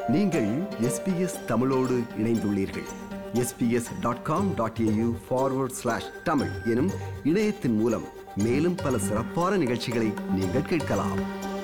நீங்கள் எஸ்பிஎஸ் தமிழோடு இணைந்துள்ளீர்கள் SBS dot com dot AU forward slash Tamil எனும் இணையத்தின் மூலம் மேலும் பல சிறப்பான நிகழ்ச்சிகளை நீங்கள் கேட்கலாம்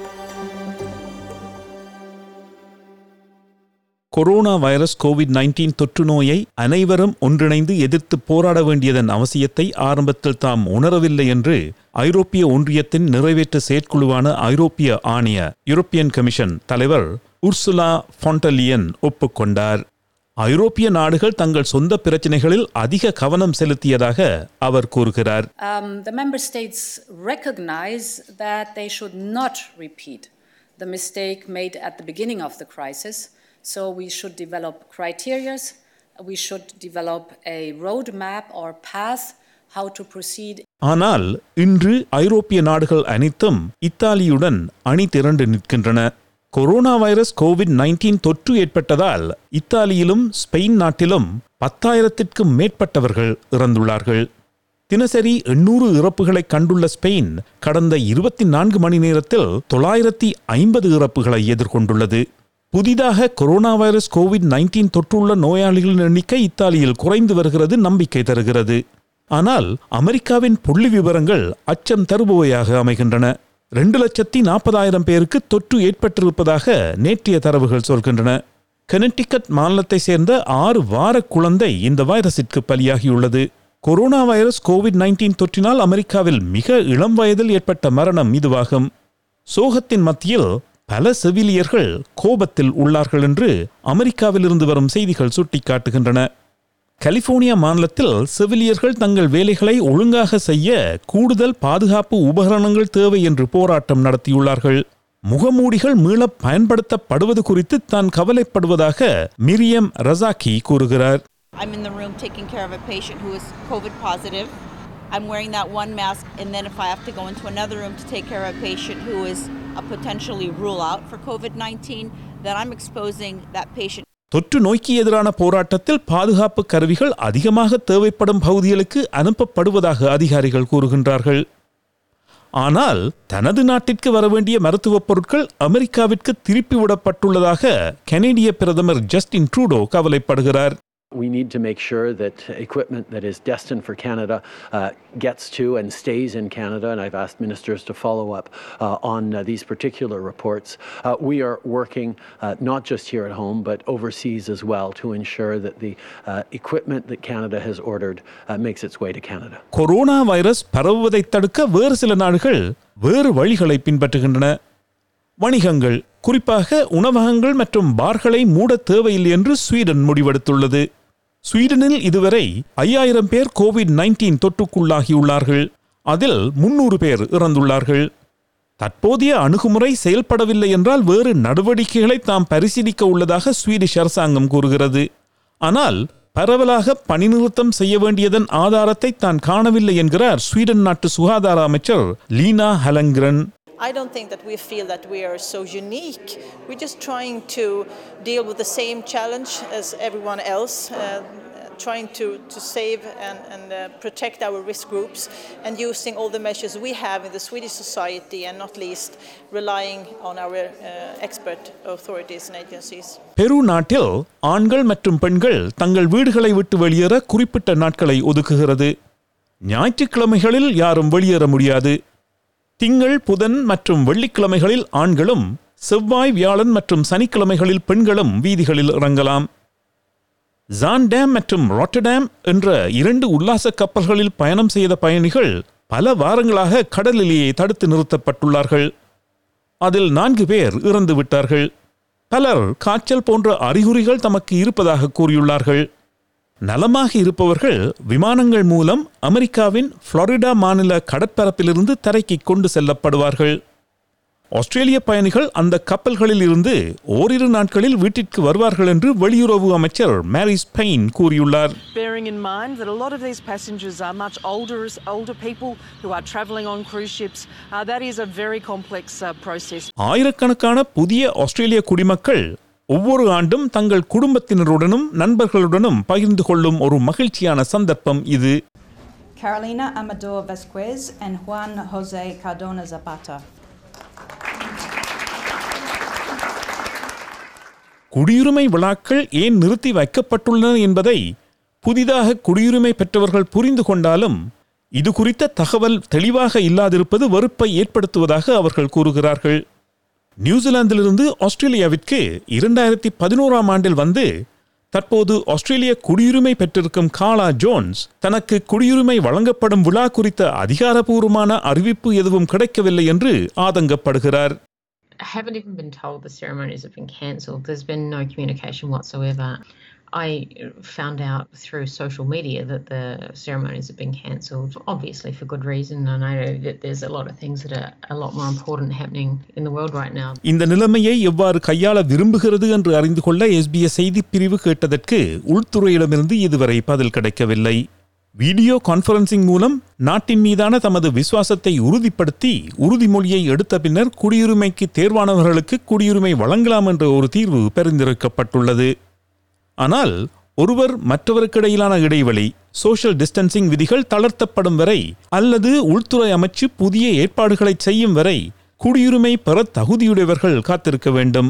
கொரோனா வைரஸ் கோவிட் 19 தொற்று நோயை அனைவரும் ஒன்றிணைந்து எதிர்த்து போராட வேண்டியதன் அவசியத்தை ஆரம்பத்தில் தாம் உணரவில்லை என்று ஐரோப்பிய ஒன்றியத்தின் நிறைவேற்று செயற்குழுவான ஐரோப்பிய ஆணைய யூரோப்பியன் கமிஷன் தலைவர் உர்சுலா ஃபாண்டலியன் ஒப்புக்கொண்டார் ஐரோப்பிய நாடுகள் தங்கள் சொந்த பிரச்சினைகளில் அதிக கவனம் செலுத்தியதாக அவர் கூறுகிறார் Um, the member states recognize that they should not repeat the mistake made at the beginning of the crisis. So we should develop criteria, we should develop a roadmap or path how to proceed ஆனால் இன்று ஐரோப்பிய நாடுகள் அனைத்தும் இத்தாலியுடன் அணி திரண்டு நிற்கின்றன corona virus COVID 19 தொற்று ஏற்பட்டதால் இத்தாலியிலும் ஸ்பெயின் நாட்டிலும் பத்தாயிரத்திற்கும் மேற்பட்டவர்கள் இறந்துள்ளார்கள் தினசரி எண்ணூறு இறப்புகளை கண்டுள்ள ஸ்பெயின் கடந்த இருபத்தி நான்கு மணி நேரத்தில் தொள்ளாயிரத்தி ஐம்பது இறப்புகளை எதிர்கொண்டுள்ளது புதிதாக கொரோனா வைரஸ் கோவிட் 19 தொற்றுள்ள நோயாளிகளின் எண்ணிக்கை இத்தாலியில் குறைந்து வருகிறது நம்பிக்கை தருகிறது ஆனால் அமெரிக்காவின் புள்ளி விவரங்கள் அச்சம் தருபவையாக அமைகின்றன ரெண்டு லட்சத்தி நாற்பதாயிரம் பேருக்கு தொற்று ஏற்பட்டிருப்பதாக நேற்றைய தரவுகள் சொல்கின்றன கனெட்டிக்கட் மாநிலத்தை சேர்ந்த ஆறு வார குழந்தை இந்த வைரஸிற்கு பலியாகியுள்ளது கொரோனா வைரஸ் கோவிட் 19 தொற்றினால் அமெரிக்காவில் மிக இளம் வயதில் ஏற்பட்ட மரணம் இதுவாகும் சோகத்தின் மத்தியில் பல செவிலியர்கள் கோபத்தில் உள்ளார்கள் என்று அமெரிக்காவிலிருந்து வரும் செய்திகள் சுட்டிக்காட்டுகின்றன கலிபோர்னியா மாநிலத்தில் செவிலியர்கள் தங்கள் வேலைகளை ஒழுங்காக செய்ய கூடுதல் பாதுகாப்பு உபகரணங்கள் தேவை என்று போராட்டம் நடத்தியுள்ளார்கள் முகமூடிகள் மீள பயன்படுத்தப்படுவது குறித்து தான் கவலைப்படுவதாக மிரியம் ரசாக்கி கூறுகிறார் I'm in the room taking care of a patient who is COVID positive. I'm wearing that one mask, and then if I have to go into another room to take care of a patient who is a potentially rule out for COVID 19, then I'm exposing that patient தொற்று நோய்க்கு எதிரான போராட்டத்தில் பாதுகாப்பு கருவிகள் அதிகமாக தேவைப்படும் பகுதிகளுக்கு அனுப்பப்படுவதாக அதிகாரிகள் கூறுகின்றார்கள் ஆனால் தனது நாட்டிற்கு வரவேண்டிய மருத்துவப் பொருட்கள் அமெரிக்காவிற்கு திருப்பிவிடப்பட்டுள்ளதாக கனேடிய பிரதமர் ஜஸ்டின் ட்ரூடோ கவலைப்படுகிறார் We need to make sure that equipment that is destined for Canada uh, gets to and stays in Canada, and I've asked ministers to follow up uh, on uh, these particular reports. Uh, we are working uh, not just here at home, but overseas as well to ensure that the uh, equipment that Canada has ordered uh, makes its way to Canada. Corona virus பரவுவதை தடுக்க வேறு சில நாடுகள் வேறு வழிகளை பின்பற்றுகின்றன வணிகங்கள் குறிப்பாக உணவகங்கள் மற்றும் பார்களை மூட தேவையில்லை என்று ஸ்வீடன் முடிவெடுத்துள்ளது ஸ்வீடனில் இதுவரை ஐயாயிரம் பேர் கோவிட் 19 தொற்றுக்குள்ளாகியுள்ளார்கள் அதில் முன்னூறு பேர் இறந்துள்ளார்கள் தற்போதைய அணுகுமுறை செயல்படவில்லை என்றால் வேறு நடவடிக்கைகளை தாம் பரிசீலிக்க உள்ளதாக ஸ்வீடிஷ் அரசாங்கம் கூறுகிறது ஆனால் பரவலாக பணிநிறுத்தம் செய்ய வேண்டியதன் ஆதாரத்தை தான் காணவில்லை என்கிறார் ஸ்வீடன் நாட்டு சுகாதார அமைச்சர் Leena ஹலங்கிரன் I don't think that we feel that we are so unique. We're just trying to deal with the same challenge as everyone else, uh, trying to, to save and, and uh, protect our risk groups and using all the measures we have in the Swedish society and not least relying on our uh, expert authorities and agencies. பெரு நாட்டில் ஆண்கள் மற்றும் பெண்கள் தங்கள் வீடுகளை விட்டு வெளியேற குறிப்பிட்ட நாட்களை ஒதுக்குகிறது ஞாயிற்றுக்கிழமைகளில் யாரும் வெளியேற முடியாது திங்கள் புதன் மற்றும் வெள்ளிக்கிழமைகளில் ஆண்களும் செவ்வாய் வியாழன் மற்றும் சனிக்கிழமைகளில் பெண்களும் வீதிகளில் இறங்கலாம் ஜான்டேம் மற்றும் ராட்டர்டாம் என்ற இரண்டு உல்லாச கப்பல்களில் பயணம் செய்த பயணிகள் பல வாரங்களாக கடலிலேயே தடுத்து நிறுத்தப்பட்டுள்ளார்கள் அதில் நான்கு பேர் இறந்து விட்டார்கள் பலர் காய்ச்சல் போன்ற அறிகுறிகள் தமக்கு இருப்பதாக கூறியுள்ளார்கள் நலமாக இருப்பவர்கள் விமானங்கள் மூலம் அமெரிக்காவின் புளோரிடா மாநில கடற்பரப்பிலிருந்து தரைக்கு கொண்டு செல்லப்படுவார்கள் ஆஸ்திரேலிய பயணிகள் அந்த கப்பல்களில் இருந்து ஓரிரு நாட்களில் வீட்டிற்கு வருவார்கள் என்று வெளியுறவு அமைச்சர் மேரி ஸ்பெயின் கூறியுள்ளார் bearing in mind that a lot of these passengers are much older, older people who are travelling on cruise ships. Uh, that is a very complex uh, process. ஆயிரக்கணக்கான புதிய ஆஸ்திரேலிய குடிமக்கள் ஒவ்வொரு ஆண்டும் தங்கள் குடும்பத்தினருடனும் நண்பர்களுடனும் பகிர்ந்து கொள்ளும் ஒரு மகிழ்ச்சியான சந்தர்ப்பம் இது Carolina Amador Vasquez and Juan Jose Cardona Zapata. குடியுரிமை விழாக்கள் ஏன் நிறுத்தி வைக்கப்பட்டுள்ளன என்பதை புதிதாக குடியுரிமை பெற்றவர்கள் புரிந்து கொண்டாலும் இது குறித்த தகவல் தெளிவாக இல்லாதிருப்பது வெறுப்பை ஏற்படுத்துவதாக அவர்கள் கூறுகிறார்கள் நியூசிலாந்திலிருந்து ஆஸ்திரேலியாவிற்கு இரண்டாயிரத்தி பதினோராம் ஆண்டில் வந்து தற்போது ஆஸ்திரேலிய குடியுரிமை பெற்றிருக்கும் காலா ஜோன்ஸ் தனக்கு குடியுரிமை வழங்கப்படும் விழா குறித்த அதிகாரபூர்வமான அறிவிப்பு எதுவும் கிடைக்கவில்லை என்று ஆதங்கப்படுகிறார் I haven't even been told the ceremonies have been cancelled. There's been no communication whatsoever. I found out through social media that the ceremonies have been cancelled, obviously for good reason. And I know that there's a lot of things that are a lot more important happening in the world right now. இந்த நிலைமையை எவ்வாறு கையாள விரும்புகிறது என்று அறிந்து கொள்ள SBS செய்திப் பிரிவு கேட்டதற்கு உள்துறையிடமிருந்து இதுவரை பதில் கிடைக்கவில்லை வீடியோ கான்ஃபரன்சிங் மூலம் நாட்டின் மீதான தமது விசுவாசத்தை உறுதிப்படுத்தி உறுதிமொழியை எடுத்த பின்னர் குடியுரிமைக்கு தேர்வானவர்களுக்கு குடியுரிமை வழங்கலாம் என்ற ஒரு தீர்வு பரிந்துரைக்கப்பட்டுள்ளது ஆனால் ஒருவர் மற்றவருக்கிடையிலான இடைவெளி சோஷியல் டிஸ்டன்சிங் விதிகள் தளர்த்தப்படும் வரை அல்லது உள்துறை அமைச்சு புதிய ஏற்பாடுகளை செய்யும் வரை குடியுரிமை பெற தகுதியுடையவர்கள் காத்திருக்க வேண்டும்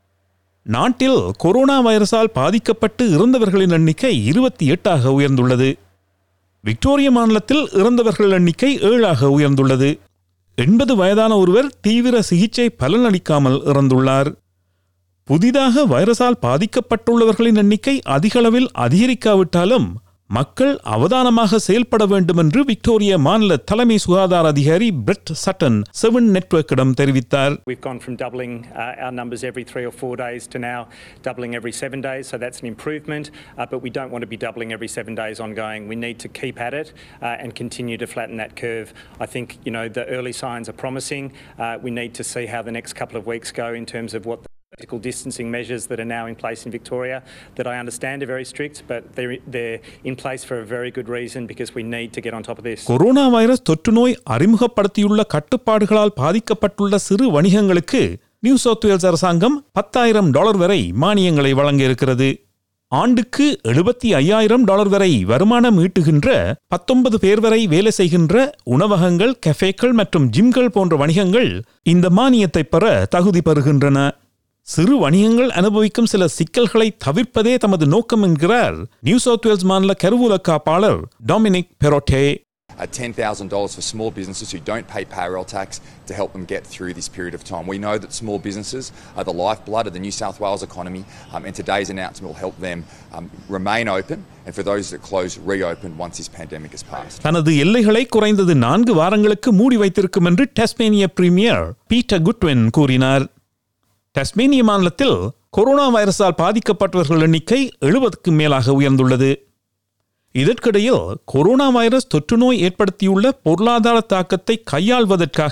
நாட்டில் கொரோனா வைரஸால் பாதிக்கப்பட்டு இறந்தவர்களின் எண்ணிக்கை இருபத்தி எட்டாக உயர்ந்துள்ளது விக்டோரிய மாநிலத்தில் இறந்தவர்கள் எண்ணிக்கை ஏழாக உயர்ந்துள்ளது எண்பது வயதான ஒருவர் தீவிர சிகிச்சை பலனளிக்காமல் இறந்துள்ளார் புதிதாக வைரஸால் பாதிக்கப்பட்டுள்ளவர்களின் எண்ணிக்கை அதிகளவில் அதிகரிக்காவிட்டாலும் மக்கள் அவதானமாக செயல்பட வேண்டும் என்று விக்டோரிய மாநில தலைமை சுகாதார அதிகாரி பிரெட் சட்டன் செவன் நெட்வொர்க்கிடம் தெரிவித்தார் We've gone from doubling uh, our numbers every three or four days to now doubling every seven days, so that's an improvement. Uh, but we don't want to be doubling every seven days ongoing. We need to keep at it uh, and continue to flatten that curve. I think you know the early signs are promising. Uh, we need to see how the next couple of weeks go in terms of what. the Physical distancing measures that are now in place in Victoria, that I understand are very strict, but they're, they're in place for a very good reason because we need to get on top of this. Corona virus தொற்று நோய் அறிமுகப்படுத்தியுள்ள கட்டுப்பாடுகளால் பாதிக்கப்பட்டுள்ள சிறு வணிகங்களுக்கு new south Wales அரசாங்கம் பத்தாயிரம் dollar வரை மானியங்களை வழங்க இருக்கிறது ஆண்டுக்கு எழுபத்தி ஐயாயிரம் டாலர் வரை வருமானம் ஈட்டுகின்ற பத்தொன்பது பேர் வரை வேலை செய்கின்ற உணவகங்கள் கஃபேக்கள் மற்றும் ஜிம்கள் போன்ற வணிகங்கள் இந்த மானியத்தை பெற தகுதி பெறுகின்றன சிறு வணிகங்கள் அனுபவிக்கும் சில சிக்கல்களை தவிர்ப்பதே தமது நோக்கம் என்கிறார் நியூ சவுத் வேல்ஸ் மாநில கருவூல காப்பாளர் Dominic Perrottet uh, $10,000 for small businesses who don't pay payroll tax to help them get through this period of time. We know that small businesses are the lifeblood of the New South Wales economy, um, and today's announcement will help them um, remain open, and for those that close, reopen once this pandemic has passed. தனது எல்லைகளை குறைந்தது நான்கு வாரங்களுக்கு மூடி வைத்திருக்கும் என்று Tasmania premier Peter குட்வென் கூறினார் Tasmania மாநிலத்தில் கொரோனா வைரஸால் பாதிக்கப்பட்டவர்கள் எண்ணிக்கை எழுபதுக்கு மேலாக உயர்ந்துள்ளது இதற்கிடையில் கொரோனா வைரஸ் தொற்றுநோய் ஏற்படுத்தியுள்ள பொருளாதார தாக்கத்தை கையாள்வதற்காக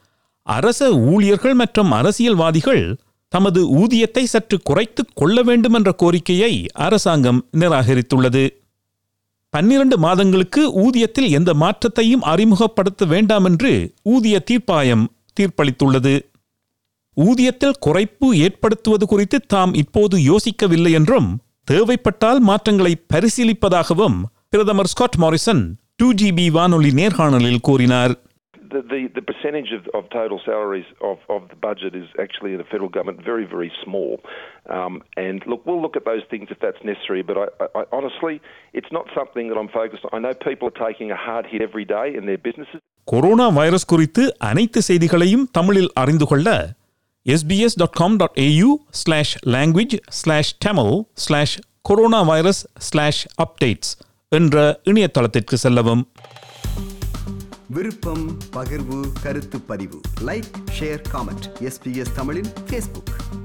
அரச ஊழியர்கள் மற்றும் அரசியல்வாதிகள் தமது ஊதியத்தை சற்று குறைத்துக் கொள்ள வேண்டும் என்ற கோரிக்கையை அரசாங்கம் நிராகரித்துள்ளது பன்னிரண்டு மாதங்களுக்கு ஊதியத்தில் எந்த மாற்றத்தையும் அறிமுகப்படுத்த வேண்டாம் என்று ஊதிய தீர்ப்பாயம் தீர்ப்பளித்துள்ளது ஊதியத்தில் குறைப்பு ஏற்படுத்துவது குறித்து தாம் இப்போது யோசிக்கவில்லை என்றும் தேவைப்பட்டால் மாற்றங்களை பரிசீலிப்பதாகவும் பிரதமர் ஸ்காட் மாரிசன் டூ ஜிபி வானொலி நேர்காணலில் கூறினார் The, the, the percentage of, of total salaries of, of the budget is actually in the federal government very, very small. Um, and look, we'll look at those things if that's necessary, but I, I, honestly, it's not something that I'm focused on. I know people are taking a hard hit every day in their businesses. Corona virus குறித்து அனைத்து செய்திகளையும் தமிழில் அறிந்து கொள்ள SBS dot com dot AU slash language slash Tamil slash corona virus slash updates என்ற இணையதளத்திற்கு செல்லவும் விருப்பம் பகிர்வு கருத்து பதிவு லைக் ஷேர் காமெண்ட் எஸ்பிஎஸ் தமிழின் ஃபேஸ்புக்